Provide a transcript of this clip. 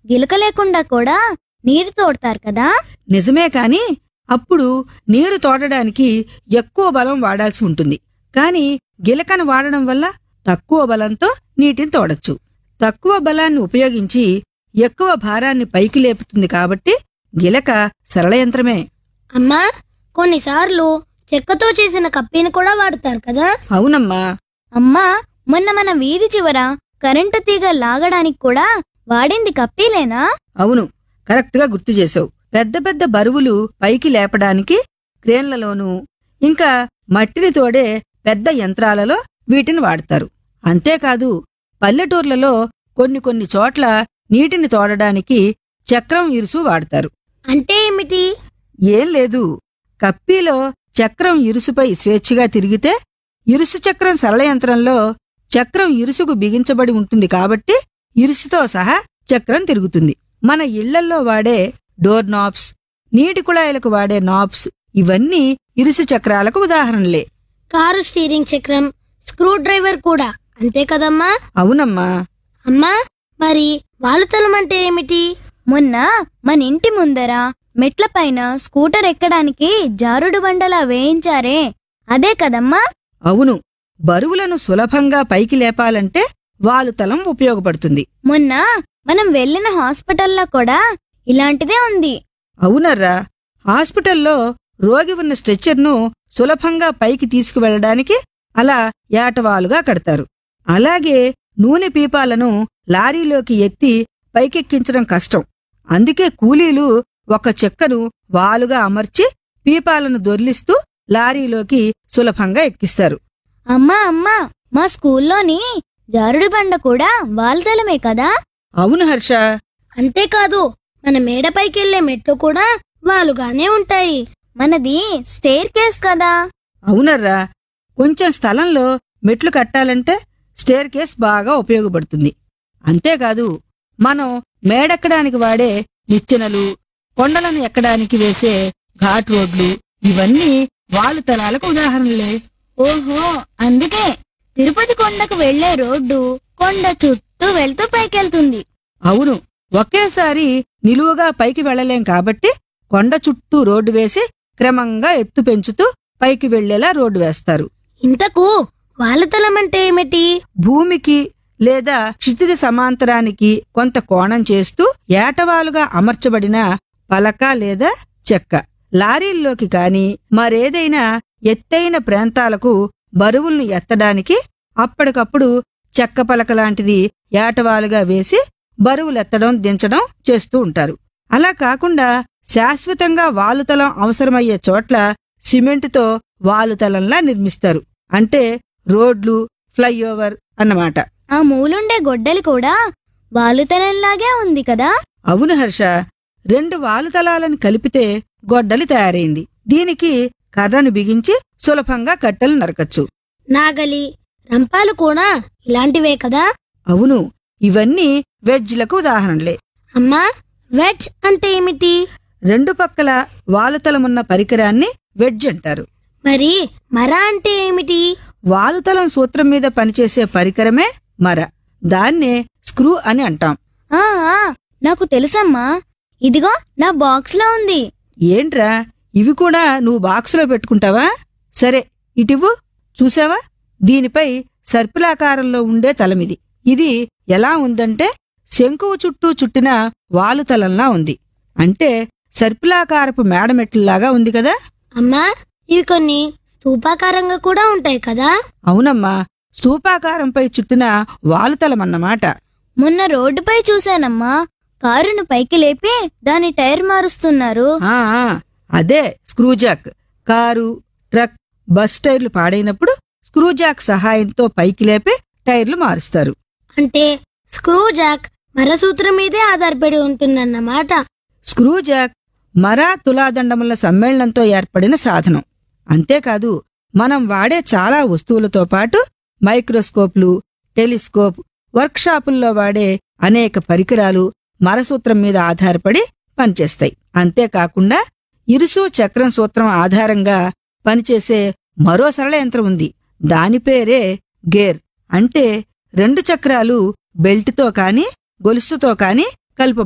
గిలక లేకుండా కూడా నీరు తోడతారు కదా నిజమే కాని అప్పుడు నీరు తోడడానికి ఎక్కువ బలం వాడాల్సి ఉంటుంది కాని గిలకను వాడడం వల్ల తక్కువ బలంతో నీటిని తోడచ్చు తక్కువ బలాన్ని ఉపయోగించి ఎక్కువ భారాన్ని పైకి లేపుతుంది కాబట్టి గిలక సరళ యంత్రమే అమ్మా కొన్నిసార్లు చెక్కతో చేసిన కప్పిని కూడా వాడతారు కదా అవునమ్మా అమ్మా మొన్న మన వీధి చివర కరెంటు తీగ లాగడానికి కూడా వాడింది కప్పీలేనా అవును కరెక్ట్గా గుర్తు చేసావు పెద్ద పెద్ద బరువులు పైకి లేపడానికి క్రేన్లలోనూ ఇంకా మట్టిని తోడే పెద్ద యంత్రాలలో వీటిని వాడతారు అంతేకాదు పల్లెటూర్లలో కొన్ని కొన్ని చోట్ల నీటిని తోడడానికి చక్రం ఇరుసు వాడతారు అంటే ఏమిటి ఏం లేదు కప్పీలో చక్రం ఇరుసుపై స్వేచ్ఛగా తిరిగితే ఇరుసు చక్రం సరళ యంత్రంలో చక్రం ఇరుసుకు బిగించబడి ఉంటుంది కాబట్టి ఇరుసుతో సహా చక్రం తిరుగుతుంది మన ఇళ్లల్లో వాడే డోర్ నాబ్స్ నీటి కుళాయిలకు వాడే నాబ్స్ ఇవన్నీ ఇరుసు చక్రాలకు ఉదాహరణలే కారు స్టీరింగ్ చక్రం స్క్రూ డ్రైవర్ కూడా అంతే కదమ్మా అవునమ్మా అమ్మా మరి వాలుతలం అంటే ఏమిటి మొన్న మన ఇంటి ముందర మెట్లపైన స్కూటర్ ఎక్కడానికి జారుడు బండలా వేయించారే అదే కదమ్మా అవును బరువులను సులభంగా పైకి లేపాలంటే వాలుతలం ఉపయోగపడుతుంది మొన్న మనం వెళ్ళిన హాస్పిటల్లో కూడా ఇలాంటిదే ఉంది అవునర్రా హాస్పిటల్లో రోగి ఉన్న స్ట్రెచ్చర్ను సులభంగా పైకి తీసుకువెళ్ళడానికి అలా ఏటవాలుగా కడతారు అలాగే నూనె పీపాలను లారీలోకి ఎత్తి పైకెక్కించడం కష్టం అందుకే కూలీలు ఒక చెక్కను వాలుగా అమర్చి పీపాలను దొర్లిస్తూ లారీలోకి సులభంగా ఎక్కిస్తారు అమ్మా అమ్మా మా స్కూల్లోని జారుడు బండ కూడా వాల్తలమే కదా అవును హర్ష అంతేకాదు మన మేడపైకెళ్లే మెట్లు కూడా వాలుగానే ఉంటాయి మనది స్టేర్ కేస్ కదా అవునర్రా కొంచెం స్థలంలో మెట్లు కట్టాలంటే స్టేర్ కేస్ బాగా ఉపయోగపడుతుంది అంతేకాదు మనం మేడెక్కడానికి వాడే నిచ్చెనలు కొండలను ఎక్కడానికి వేసే ఘాట్ రోడ్లు ఇవన్నీ వాళ్ళు తలాలకు ఉదాహరణలే ఓహో అందుకే తిరుపతి కొండకు వెళ్లే రోడ్డు కొండ చుట్టూ వెళ్తూ పైకెళ్తుంది అవును ఒకేసారి నిలువుగా పైకి వెళ్ళలేం కాబట్టి కొండ చుట్టూ రోడ్డు వేసి క్రమంగా ఎత్తు పెంచుతూ పైకి వెళ్లేలా రోడ్డు వేస్తారు ఇంతకు వాలుతలం అంటే ఏమిటి భూమికి లేదా క్షితిజ సమాంతరానికి కొంత కోణం చేస్తూ ఏటవాలుగా అమర్చబడిన పలక లేదా చెక్క లారీల్లోకి కాని మరేదైనా ఎత్తైన ప్రాంతాలకు బరువుల్ని ఎత్తడానికి అప్పటికప్పుడు చెక్క పలక లాంటిది ఏటవాలుగా వేసి బరువులెత్తడం దించడం చేస్తూ ఉంటారు అలా కాకుండా శాశ్వతంగా వాలుతలం అవసరమయ్యే చోట్ల సిమెంటుతో వాలుతలంలా నిర్మిస్తారు అంటే రోడ్లు ఫ్లైఓవర్ అన్నమాట ఆ మూలుండే గొడ్డలి కూడా వాలుతనంలాగే ఉంది కదా అవును హర్ష రెండు వాలుతలాలను కలిపితే గొడ్డలి తయారైంది దీనికి కర్రను బిగించి సులభంగా కట్టెలు నరకచ్చు నాగలి రంపాలు కూడా ఇలాంటివే కదా అవును ఇవన్నీ వెడ్జ్లకు ఉదాహరణలే అమ్మా వెట్ అంటే ఏమిటి రెండు పక్కల వాలుతలమున్న పరికరాన్ని వెడ్జ్ అంటారు మరి మర అంటే ఏమిటి వాలుతలం సూత్రం మీద పనిచేసే పరికరమే మర దాన్నే స్క్రూ అని అంటాం ఆ ఆ, నాకు తెలుసమ్మా ఇదిగో నా బాక్స్లో ఉంది ఏంట్రా ఇవి కూడా నువ్వు బాక్సులో పెట్టుకుంటావా సరే ఇటివ్వు చూసావా దీనిపై సర్పిలాకారంలో ఉండే తలమిది ఇది ఎలా ఉందంటే శంకువు చుట్టూ చుట్టిన వాలుతలంలా ఉంది అంటే సర్పిలాకారపు మేడమెట్లలాగా ఉంది కదా అమ్మా ఇవి కొన్ని స్తూపాకారంగా కూడా ఉంటాయి కదా అవునమ్మా స్తూపాకారంపై చుట్టిన వాలుతలమన్నమాట మొన్న రోడ్డుపై చూశానమ్మా కారును పైకి లేపి దాని టైర్ మారుస్తున్నారు ఆ ఆ, అదే స్క్రూజాక్ కారు ట్రక్ బస్ టైర్లు పాడైనప్పుడు స్క్రూజాక్ సహాయంతో పైకి లేపి టైర్లు మారుస్తారు అంటే స్క్రూ జాక్ మర సూత్రం మీదే ఆధారపడి ఉంటుందన్నమాట స్క్రూజాక్ మరా తులాదండముల సమ్మేళనంతో ఏర్పడిన సాధనం అంతేకాదు మనం వాడే చాలా వస్తువులతో పాటు మైక్రోస్కోప్లు టెలిస్కోప్ వర్క్షాపుల్లో వాడే అనేక పరికరాలు మరసూత్రం మీద ఆధారపడి పనిచేస్తాయి అంతేకాకుండా ఇరుసు చక్రం సూత్రం ఆధారంగా పనిచేసే మరో సరళ యంత్రం ఉంది దాని పేరే గేర్ అంటే రెండు చక్రాలు బెల్ట్తో కాని గొలుసుతో కాని కలుప